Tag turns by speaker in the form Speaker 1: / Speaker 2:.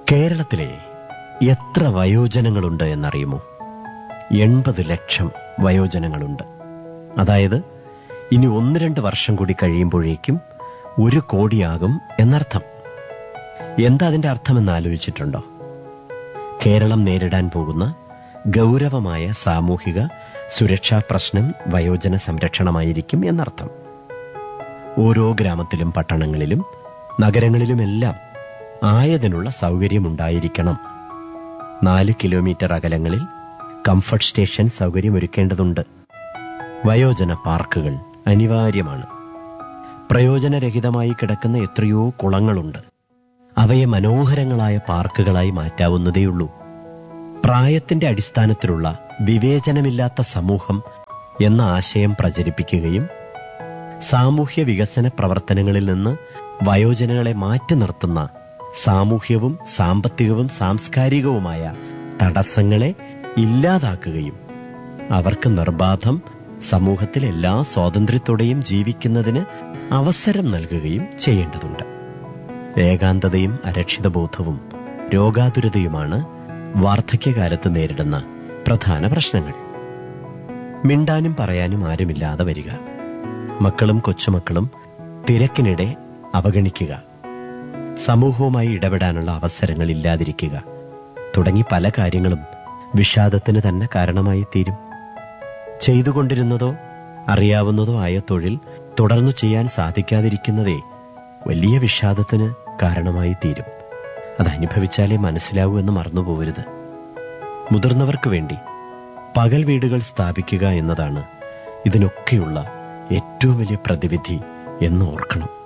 Speaker 1: കേരളത്തിലെ എത്ര വയോജനങ്ങളുണ്ട് എന്നറിയുമോ എൺപത് ലക്ഷം വയോജനങ്ങളുണ്ട് അതായത് ഇനി ഒന്ന് രണ്ട് വർഷം കൂടി കഴിയുമ്പോഴേക്കും ഒരു കോടിയാകും എന്നർത്ഥം എന്താ അതിന്റെ അർത്ഥമെന്ന് ആലോചിച്ചിട്ടുണ്ടോ കേരളം നേരിടാൻ പോകുന്ന ഗൗരവമായ സാമൂഹിക സുരക്ഷാ പ്രശ്നം വയോജന സംരക്ഷണമായിരിക്കും എന്നർത്ഥം ഓരോ ഗ്രാമത്തിലും പട്ടണങ്ങളിലും നഗരങ്ങളിലുമെല്ലാം ആയതിനുള്ള സൗകര്യമുണ്ടായിരിക്കണം നാല് കിലോമീറ്റർ അകലങ്ങളിൽ കംഫർട്ട് സ്റ്റേഷൻ സൗകര്യമൊരുക്കേണ്ടതുണ്ട് വയോജന പാർക്കുകൾ അനിവാര്യമാണ് പ്രയോജനരഹിതമായി കിടക്കുന്ന എത്രയോ കുളങ്ങളുണ്ട് അവയെ മനോഹരങ്ങളായ പാർക്കുകളായി മാറ്റാവുന്നതേയുള്ളൂ പ്രായത്തിന്റെ അടിസ്ഥാനത്തിലുള്ള വിവേചനമില്ലാത്ത സമൂഹം എന്ന ആശയം പ്രചരിപ്പിക്കുകയും സാമൂഹ്യ വികസന പ്രവർത്തനങ്ങളിൽ നിന്ന് വയോജനങ്ങളെ മാറ്റി നിർത്തുന്ന സാമൂഹ്യവും സാമ്പത്തികവും സാംസ്കാരികവുമായ തടസ്സങ്ങളെ ഇല്ലാതാക്കുകയും അവർക്ക് നിർബാധം സമൂഹത്തിൽ എല്ലാ സ്വാതന്ത്ര്യത്തോടെയും ജീവിക്കുന്നതിന് അവസരം നൽകുകയും ചെയ്യേണ്ടതുണ്ട് ഏകാന്തതയും അരക്ഷിതബോധവും രോഗാതുരതയുമാണ് വാർദ്ധക്യകാലത്ത് നേരിടുന്ന പ്രധാന പ്രശ്നങ്ങൾ മിണ്ടാനും പറയാനും ആരുമില്ലാതെ വരിക മക്കളും കൊച്ചുമക്കളും തിരക്കിനിടെ അവഗണിക്കുക സമൂഹവുമായി ഇടപെടാനുള്ള അവസരങ്ങൾ ഇല്ലാതിരിക്കുക തുടങ്ങി പല കാര്യങ്ങളും വിഷാദത്തിന് തന്നെ കാരണമായി തീരും ചെയ്തുകൊണ്ടിരുന്നതോ അറിയാവുന്നതോ ആയ തൊഴിൽ തുടർന്നു ചെയ്യാൻ സാധിക്കാതിരിക്കുന്നതേ വലിയ വിഷാദത്തിന് കാരണമായി തീരും അത് അനുഭവിച്ചാലേ മനസ്സിലാവൂ എന്ന് മറന്നുപോകരുത് മുതിർന്നവർക്ക് വേണ്ടി പകൽ വീടുകൾ സ്ഥാപിക്കുക എന്നതാണ് ഇതിനൊക്കെയുള്ള ഏറ്റവും വലിയ പ്രതിവിധി എന്ന് ഓർക്കണം